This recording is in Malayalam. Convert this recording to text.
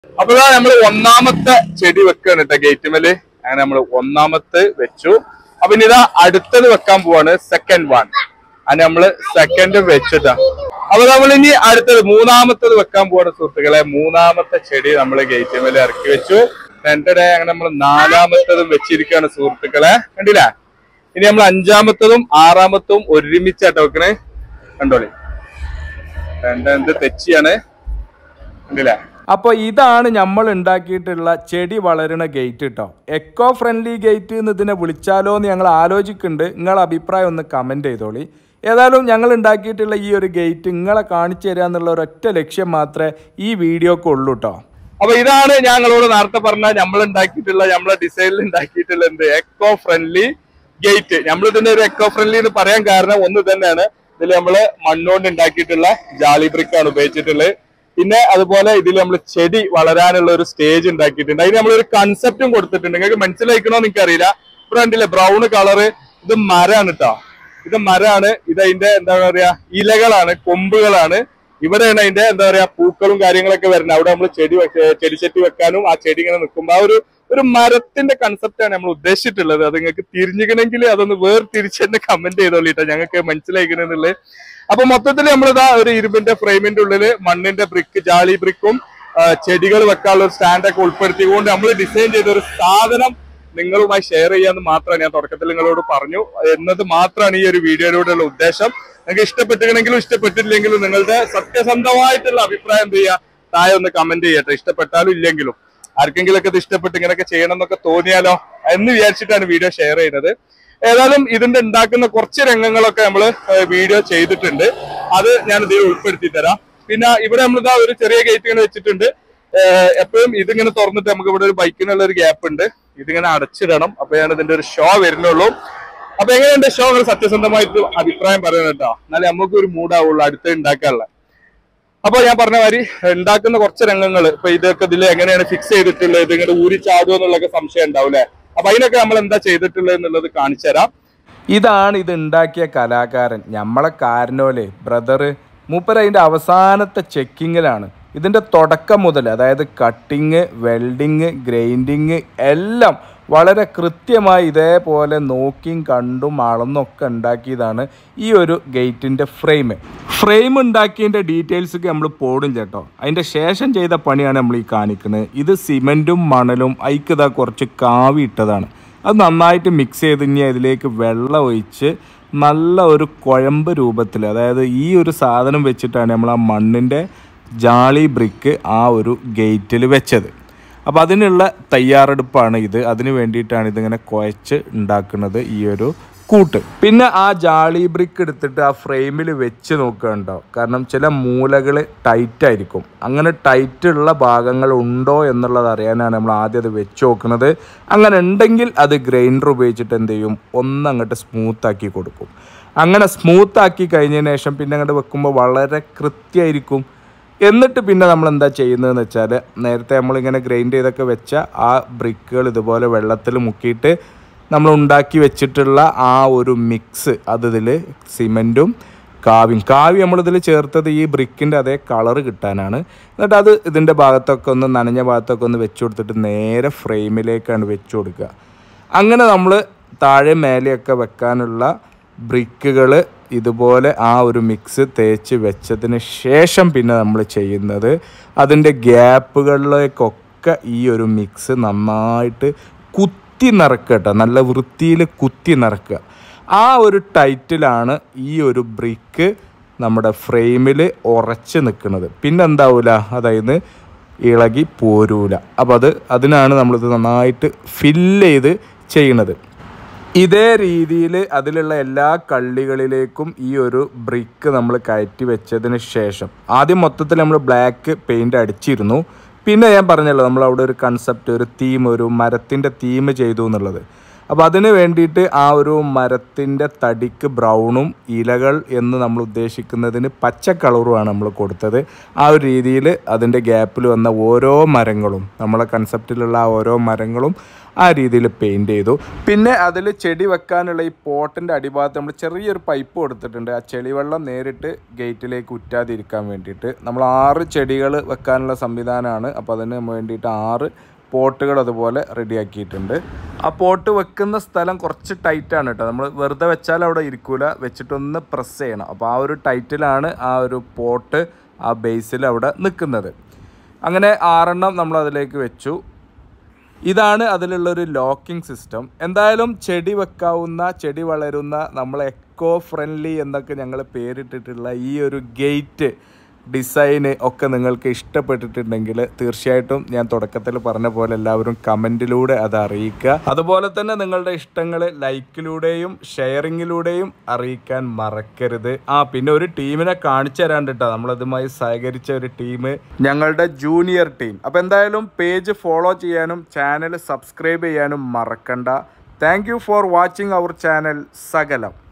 അപ്പൊ ഇതാ നമ്മള് ഒന്നാമത്തെ ചെടി വെക്കാണ് കേട്ടോ ഗേറ്റുമേല് അങ്ങനെ നമ്മൾ ഒന്നാമത്തെ വെച്ചു അപ്പൊ ഇനി ഇതാ അടുത്തത് വെക്കാൻ പോവാണ് സെക്കൻഡ് വൺ അങ്ങനെ നമ്മള് സെക്കൻഡ് വെച്ചിട്ടാ അപ്പൊ നമ്മൾ ഇനി അടുത്തത് മൂന്നാമത്തത് വെക്കാൻ പോവാണ് സുഹൃത്തുക്കളെ മൂന്നാമത്തെ ചെടി നമ്മൾ ഗേറ്റുമേല് ഇറക്കി വെച്ചു രണ്ടര അങ്ങനെ നമ്മൾ നാലാമത്തതും വെച്ചിരിക്കുകയാണ് സുഹൃത്തുക്കളെ കണ്ടില്ലേ ഇനി നമ്മൾ അഞ്ചാമത്തതും ആറാമത്തതും ഒരുമിച്ചാട്ടോ വെക്കണേ കണ്ടോളി രണ്ടെന്ത് തെച്ചിയാണ് കണ്ടില്ലേ അപ്പോൾ ഇതാണ് നമ്മൾ ഉണ്ടാക്കിയിട്ടുള്ള ചെടി വളരുന്ന ഗേറ്റ് കേട്ടോ എക്കോ ഫ്രണ്ട്ലി ഗേറ്റ് എന്ന് ഇതിനെ വിളിച്ചാലോ എന്ന് ഞങ്ങൾ ആലോചിക്കുന്നുണ്ട് നിങ്ങളെ അഭിപ്രായം ഒന്ന് കമൻറ്റ് ചെയ്തോളി ഏതായാലും ഞങ്ങൾ ഉണ്ടാക്കിയിട്ടുള്ള ഈ ഒരു ഗേറ്റ് നിങ്ങളെ കാണിച്ചു തരിക എന്നുള്ള ഒരൊറ്റ ലക്ഷ്യം മാത്രമേ ഈ വീഡിയോക്ക് ഉള്ളൂ കേട്ടോ അപ്പൊ ഇതാണ് ഞങ്ങളോട് നേരത്തെ പറഞ്ഞ നമ്മൾ ഉണ്ടാക്കിയിട്ടുള്ള നമ്മളെ ഡിസൈനിൽ ഉണ്ടാക്കിയിട്ടുള്ള എന്ത് എക്കോ ഫ്രണ്ട്ലി ഗേറ്റ് നമ്മൾ ഇതിന്റെ ഒരു എക്കോ ഫ്രണ്ട്ലി എന്ന് പറയാൻ കാരണം ഒന്ന് തന്നെയാണ് ഇതിൽ നമ്മള് മണ്ണുകൊണ്ട് ഉണ്ടാക്കിയിട്ടുള്ള ജാലി ബ്രിക്ക് ആണ് ഉപയോഗിച്ചിട്ടുള്ളത് പിന്നെ അതുപോലെ ഇതിൽ നമ്മൾ ചെടി വളരാനുള്ള ഒരു സ്റ്റേജ് ഉണ്ടാക്കിയിട്ടുണ്ട് അതിന് നമ്മളൊരു കൺസെപ്റ്റും കൊടുത്തിട്ടുണ്ട് നിങ്ങൾക്ക് മനസ്സിലാക്കണോ എനിക്ക് അറിയില്ല ഇവിടെ കണ്ടില്ലേ ബ്രൗൺ കളറ് ഇത് മരാണ് കേട്ടോ ഇത് മരാണ് ഇത് അതിന്റെ എന്താ പറയാ ഇലകളാണ് കൊമ്പുകളാണ് ഇവിടെയാണ് അതിന്റെ എന്താ പറയാ പൂക്കളും കാര്യങ്ങളൊക്കെ വരുന്നത് അവിടെ നമ്മൾ ചെടി വെക്ക- ചെടിച്ചട്ടി വെക്കാനും ആ ചെടി ഇങ്ങനെ നിൽക്കുമ്പോൾ ആ ഒരു ഒരു മരത്തിന്റെ കൺസെപ്റ്റാണ് നമ്മൾ ഉദ്ദേശിച്ചിട്ടുള്ളത് അത് നിങ്ങൾക്ക് തിരിഞ്ഞിക്കണമെങ്കിൽ അതൊന്ന് വേർതിരിച്ച് തന്നെ കമന്റ് ചെയ്തോളിട്ടോ ഞങ്ങൾക്ക് മനസ്സിലാക്കണമെന്നുള്ളത് അപ്പൊ മൊത്തത്തിൽ നമ്മളിതാ ഒരു ഇരുമ്പിന്റെ ഫ്രെയിമിന്റെ ഉള്ളില് മണ്ണിന്റെ ബ്രിക്ക് ജാളി ബ്രിക്കും ചെടികൾ വെക്കാനുള്ള ഒരു സ്റ്റാൻഡൊക്കെ ഉൾപ്പെടുത്തിക്കൊണ്ട് നമ്മൾ ഡിസൈൻ ചെയ്ത ഒരു സാധനം നിങ്ങളുമായി ഷെയർ ചെയ്യാന്ന് മാത്രമാണ് ഞാൻ തുടക്കത്തിൽ നിങ്ങളോട് പറഞ്ഞു എന്നത് മാത്രമാണ് ഈ ഒരു വീഡിയോയിലൂടെയുള്ള ഉദ്ദേശം നിങ്ങൾക്ക് ഇഷ്ടപ്പെട്ടിട്ടുണ്ടെങ്കിലും ഇഷ്ടപ്പെട്ടില്ലെങ്കിലും നിങ്ങളുടെ സത്യസന്ധമായിട്ടുള്ള അഭിപ്രായം എന്ത് ചെയ്യുക താഴെ ഒന്ന് കമന്റ് ചെയ്യട്ടെ ഇഷ്ടപ്പെട്ടാലും ഇല്ലെങ്കിലും ആർക്കെങ്കിലും ഒക്കെ ഇത് ഇഷ്ടപ്പെട്ട് ഇങ്ങനെയൊക്കെ ചെയ്യണം എന്നൊക്കെ തോന്നിയാലോ എന്ന് വിചാരിച്ചിട്ടാണ് വീഡിയോ ഷെയർ ചെയ്യുന്നത് ഏതായാലും ഇതിന്റെ ഉണ്ടാക്കുന്ന കുറച്ച് രംഗങ്ങളൊക്കെ നമ്മൾ വീഡിയോ ചെയ്തിട്ടുണ്ട് അത് ഞാൻ ഇതിൽ ഉൾപ്പെടുത്തി തരാം പിന്നെ ഇവിടെ നമ്മളിതാ ഒരു ചെറിയ ഗേറ്റ് ഇങ്ങനെ വെച്ചിട്ടുണ്ട് ഏഹ് എപ്പോഴും ഇതിങ്ങനെ തുറന്നിട്ട് നമുക്ക് ഇവിടെ ഒരു ബൈക്കിനുള്ള ഒരു ഗ്യാപ്പ് ഉണ്ട് ഇതിങ്ങനെ അടച്ചിടണം അപ്പോഴാണ് ഇതിന്റെ ഒരു ഷോ വരുന്നുള്ളൂ അപ്പൊ എങ്ങനെയുണ്ട് ഷോ നിങ്ങൾ സത്യസന്ധമായിട്ട് അഭിപ്രായം പറയുന്നത് കേട്ടോ എന്നാലേ നമുക്ക് ഒരു മൂഡാവുള്ളൂ അടുത്ത് ഉണ്ടാക്കാനുള്ള അപ്പൊ ഞാൻ പറഞ്ഞ മാതിരി ഉണ്ടാക്കുന്ന കുറച്ച് രംഗങ്ങൾ ഇപ്പൊ ഇതൊക്കെ ഇതിൽ എങ്ങനെയാണ് ഫിക്സ് ചെയ്തിട്ടുള്ളത് ഇത് ഇങ്ങനെ ഊരി ചാടുമോ എന്നുള്ളൊക്കെ സംശയം ഉണ്ടാവും അല്ലെ അപ്പൊ അതിനൊക്കെ നമ്മൾ എന്താ ചെയ്തിട്ടുള്ളത് എന്നുള്ളത് കാണിച്ചു തരാം ഇതാണ് ഇത് ഉണ്ടാക്കിയ കലാകാരൻ നമ്മളെ കാരനോലെ ബ്രദറ് മൂപ്പർ അതിൻ്റെ അവസാനത്തെ ചെക്കിങ്ങിലാണ് ഇതിൻ്റെ തുടക്കം മുതൽ അതായത് കട്ടിങ് വെൽഡിങ് ഗ്രൈൻഡിങ് എല്ലാം വളരെ കൃത്യമായി ഇതേപോലെ നോക്കിയും കണ്ടും അളന്നൊക്കെ ഉണ്ടാക്കിയതാണ് ഈ ഒരു ഗേറ്റിൻ്റെ ഫ്രെയിം ഫ്രെയിം ഉണ്ടാക്കിയതിൻ്റെ ഡീറ്റെയിൽസ് ഒക്കെ നമ്മൾ പോടും ചേട്ടോ അതിൻ്റെ ശേഷം ചെയ്ത പണിയാണ് നമ്മൾ ഈ കാണിക്കുന്നത് ഇത് സിമെൻറ്റും മണലും അയക്കിതാ കുറച്ച് കാവി ഇട്ടതാണ് അത് നന്നായിട്ട് മിക്സ് ചെയ്ത് ഇനി അതിലേക്ക് വെള്ളം ഒഴിച്ച് നല്ല ഒരു കുഴമ്പ് രൂപത്തിൽ അതായത് ഈ ഒരു സാധനം വെച്ചിട്ടാണ് നമ്മൾ ആ മണ്ണിൻ്റെ ജാളി ബ്രിക്ക് ആ ഒരു ഗേറ്റിൽ വെച്ചത് അപ്പോൾ അതിനുള്ള തയ്യാറെടുപ്പാണ് ഇത് അതിന് വേണ്ടിയിട്ടാണ് ഇതിങ്ങനെ കുഴച്ച് ഉണ്ടാക്കുന്നത് ഈ ഒരു കൂട്ട് പിന്നെ ആ ജാളി ബ്രിക്ക് എടുത്തിട്ട് ആ ഫ്രെയിമിൽ വെച്ച് നോക്കുകയുണ്ടോ കാരണം ചില മൂലകൾ ടൈറ്റ് ആയിരിക്കും അങ്ങനെ ടൈറ്റ് ഉള്ള ഭാഗങ്ങൾ ഉണ്ടോ എന്നുള്ളത് അറിയാനാണ് നമ്മൾ ആദ്യം അത് വെച്ച് നോക്കുന്നത് അങ്ങനെ ഉണ്ടെങ്കിൽ അത് ഗ്രൈൻഡർ ഉപയോഗിച്ചിട്ട് എന്ത് ചെയ്യും ഒന്ന് അങ്ങോട്ട് സ്മൂത്ത് ആക്കി കൊടുക്കും അങ്ങനെ സ്മൂത്ത് ആക്കി കഴിഞ്ഞതിന് ശേഷം പിന്നെ അങ്ങോട്ട് വെക്കുമ്പോൾ വളരെ കൃത്യമായിരിക്കും എന്നിട്ട് പിന്നെ നമ്മൾ എന്താ ചെയ്യുന്നതെന്ന് വെച്ചാൽ നേരത്തെ നമ്മളിങ്ങനെ ഗ്രൈൻഡ് ചെയ്തൊക്കെ വെച്ച ആ ബ്രിക്കുകൾ ഇതുപോലെ വെള്ളത്തിൽ മുക്കിയിട്ട് നമ്മൾ ഉണ്ടാക്കി വെച്ചിട്ടുള്ള ആ ഒരു മിക്സ് അത് ഇതിൽ സിമെൻറ്റും കാവ്യം കാവ്യം നമ്മളിതിൽ ചേർത്തത് ഈ ബ്രിക്കിൻ്റെ അതേ കളറ് കിട്ടാനാണ് എന്നിട്ട് അത് ഇതിൻ്റെ ഭാഗത്തൊക്കെ ഒന്ന് നനഞ്ഞ ഭാഗത്തൊക്കെ ഒന്ന് വെച്ച് കൊടുത്തിട്ട് നേരെ ഫ്രെയിമിലേക്കാണ് വെച്ച് കൊടുക്കുക അങ്ങനെ നമ്മൾ താഴെ മേലെയൊക്കെ വെക്കാനുള്ള ബ്രിക്കുകൾ ഇതുപോലെ ആ ഒരു മിക്സ് തേച്ച് വെച്ചതിന് ശേഷം പിന്നെ നമ്മൾ ചെയ്യുന്നത് അതിൻ്റെ ഗ്യാപ്പുകളിലേക്കൊക്കെ ഈ ഒരു മിക്സ് നന്നായിട്ട് കുത്തി നിറക്കുക കേട്ടോ നല്ല വൃത്തിയിൽ കുത്തി നിറക്കുക ആ ഒരു ടൈറ്റിലാണ് ഈ ഒരു ബ്രിക്ക് നമ്മുടെ ഫ്രെയിമിൽ ഉറച്ച് നിൽക്കുന്നത് പിന്നെ എന്താവില്ല അതായത് ഇളകി പോരൂല അപ്പോൾ അത് അതിനാണ് നമ്മളിത് നന്നായിട്ട് ഫില്ല് ചെയ്ത് ചെയ്യണത് ഇതേ രീതിയിൽ അതിലുള്ള എല്ലാ കള്ളികളിലേക്കും ഈ ഒരു ബ്രിക്ക് നമ്മൾ കയറ്റി വെച്ചതിന് ശേഷം ആദ്യം മൊത്തത്തിൽ നമ്മൾ ബ്ലാക്ക് പെയിൻ്റ് അടിച്ചിരുന്നു പിന്നെ ഞാൻ പറഞ്ഞല്ലോ നമ്മൾ അവിടെ ഒരു കൺസെപ്റ്റ് ഒരു തീം ഒരു മരത്തിൻ്റെ തീം ചെയ്തു എന്നുള്ളത് അപ്പോൾ അതിന് വേണ്ടിയിട്ട് ആ ഒരു മരത്തിൻ്റെ തടിക്ക് ബ്രൗണും ഇലകൾ എന്ന് നമ്മൾ ഉദ്ദേശിക്കുന്നതിന് പച്ച കളറുമാണ് നമ്മൾ കൊടുത്തത് ആ ഒരു രീതിയിൽ അതിൻ്റെ ഗ്യാപ്പിൽ വന്ന ഓരോ മരങ്ങളും നമ്മളെ കൺസെപ്റ്റിലുള്ള ആ ഓരോ മരങ്ങളും ആ രീതിയിൽ പെയിൻറ് ചെയ്തു പിന്നെ അതിൽ ചെടി വെക്കാനുള്ള ഈ പോട്ടിൻ്റെ അടിഭാഗത്ത് നമ്മൾ ചെറിയൊരു പൈപ്പ് കൊടുത്തിട്ടുണ്ട് ആ ചെളിവെള്ളം നേരിട്ട് ഗേറ്റിലേക്ക് ഉറ്റാതിരിക്കാൻ വേണ്ടിയിട്ട് നമ്മൾ ആറ് ചെടികൾ വെക്കാനുള്ള സംവിധാനമാണ് അപ്പോൾ അതിന് വേണ്ടിയിട്ട് ആറ് പോട്ടുകൾ അതുപോലെ റെഡിയാക്കിയിട്ടുണ്ട് ആ പോട്ട് വെക്കുന്ന സ്ഥലം കുറച്ച് ടൈറ്റാണ് കേട്ടോ നമ്മൾ വെറുതെ വെച്ചാൽ അവിടെ ഇരിക്കൂല വെച്ചിട്ടൊന്ന് പ്രസ് ചെയ്യണം അപ്പോൾ ആ ഒരു ടൈറ്റിലാണ് ആ ഒരു പോട്ട് ആ ബേസിൽ അവിടെ നിൽക്കുന്നത് അങ്ങനെ ആറെണ്ണം നമ്മൾ അതിലേക്ക് വെച്ചു ഇതാണ് അതിലുള്ളൊരു ലോക്കിംഗ് സിസ്റ്റം എന്തായാലും ചെടി വെക്കാവുന്ന ചെടി വളരുന്ന നമ്മൾ എക്കോ ഫ്രണ്ട്ലി എന്നൊക്കെ ഞങ്ങൾ പേരിട്ടിട്ടുള്ള ഈ ഒരു ഗേറ്റ് ഡിസൈന് ഒക്കെ നിങ്ങൾക്ക് ഇഷ്ടപ്പെട്ടിട്ടുണ്ടെങ്കിൽ തീർച്ചയായിട്ടും ഞാൻ തുടക്കത്തിൽ പറഞ്ഞ പോലെ എല്ലാവരും കമൻറ്റിലൂടെ അത് അറിയിക്കുക അതുപോലെ തന്നെ നിങ്ങളുടെ ഇഷ്ടങ്ങൾ ലൈക്കിലൂടെയും ഷെയറിങ്ങിലൂടെയും അറിയിക്കാൻ മറക്കരുത് ആ പിന്നെ ഒരു ടീമിനെ കാണിച്ചു തരാണ്ട് കേട്ടോ നമ്മളതുമായി സഹകരിച്ച ഒരു ടീം ഞങ്ങളുടെ ജൂനിയർ ടീം അപ്പോൾ എന്തായാലും പേജ് ഫോളോ ചെയ്യാനും ചാനൽ സബ്സ്ക്രൈബ് ചെയ്യാനും മറക്കണ്ട thank you for watching our channel സകലം